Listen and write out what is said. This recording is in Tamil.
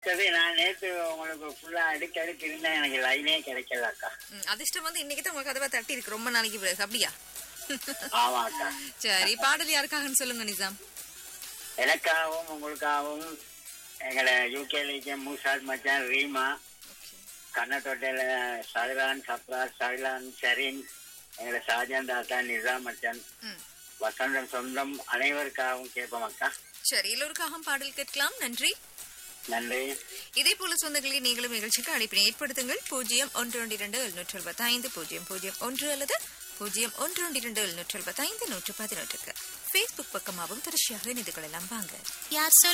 அடுத்தது நான் நேத்து உங்களுக்கு ஃபுல்லா அடுக்க அடுக்கு இருந்தேன் எனக்கு லைனே கிடைக்கல அக்கா ம், அதிர்ஷ்டம் வந்து இன்னைக்கு தான் உங்களுக்கு கதவை தட்டி இருக்கு ரொம்ப நாளைக்கு பிறகு அப்படியா ஆமா அக்கா சரி பாடல் யாருக்காகன்னு சொல்லுங்க நிசாம் எனக்காகவும் உங்களுக்காகவும் எங்களை யூகேலிக்கு மூசாத் மச்சான் ரீமா கண்ணத்தொட்டையில சஹரான் சப்ராஸ் சஹலான் ஷரீன் எங்களை ஷாஜான் தாத்தா நிசாம் மச்சான் ம். வசந்தம் சொந்தம் அனைவருக்காகவும் கேட்போம் அக்கா சரி எல்லோருக்காகவும் பாடல் கேட்கலாம் நன்றி நன்றி இதே போல சொந்தங்களை நீங்களும் நிகழ்ச்சிக்கு அழைப்பினை ஏற்படுத்துங்கள் பூஜ்ஜியம் ஒன்று ஒன்று இரண்டு எழுநூற்று எழுபத்தி ஐந்து பூஜ்ஜியம் பூஜ்ஜியம் ஒன்று அல்லது பூஜ்ஜியம் ஒன்று ஒன்று இரண்டு எழுநூற்று எழுபத்தி ஐந்து நூற்று பதினொன்றுக்கு ஃபேஸ்புக் பக்கமாகவும் தொடர்ச்சியாக இணைந்து கொள்ளலாம் வாங்க யார் சொல்